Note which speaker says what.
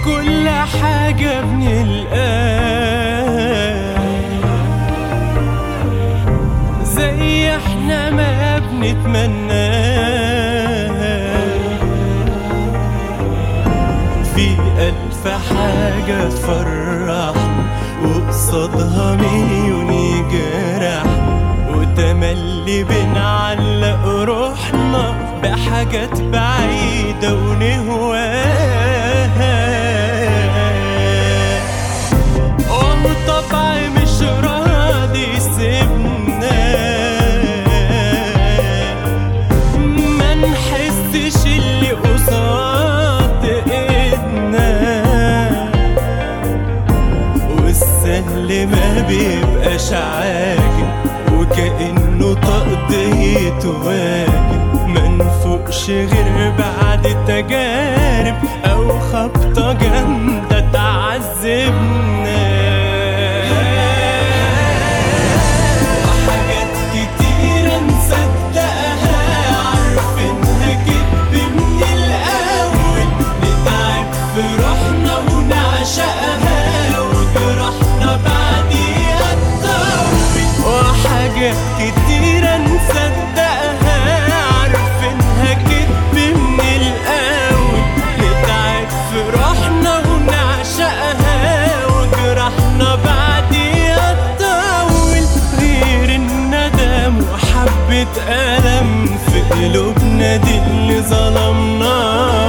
Speaker 1: كل حاجة بنلقاها زي احنا ما بنتمناها في ألف حاجة تفرح وقصادها مليون يجرح وتملي بنعلق روحنا بحاجات بعيدة ونهواها والطبع مش راضي يسيبنا ما نحسش اللي قصاد ايدنا والسهل ما بيبقاش عاجب وكأنه تقضية واجب ما نفوقش غير بعد تجارب أو خبطة جامدة تعذبنا وحاجات كتيرة نصدقها عارفينها كدب من الأول نتعب في روحنا ونعشقها وجرحنا بعديها تطول وحاجات كتيرة نصدقها عارفينها كدب من الأول نتعب في روحنا ونعشقها وجرحنا بعديها تطول غير الندم وحبة ألم في قلوبنا دي اللي ظلمناها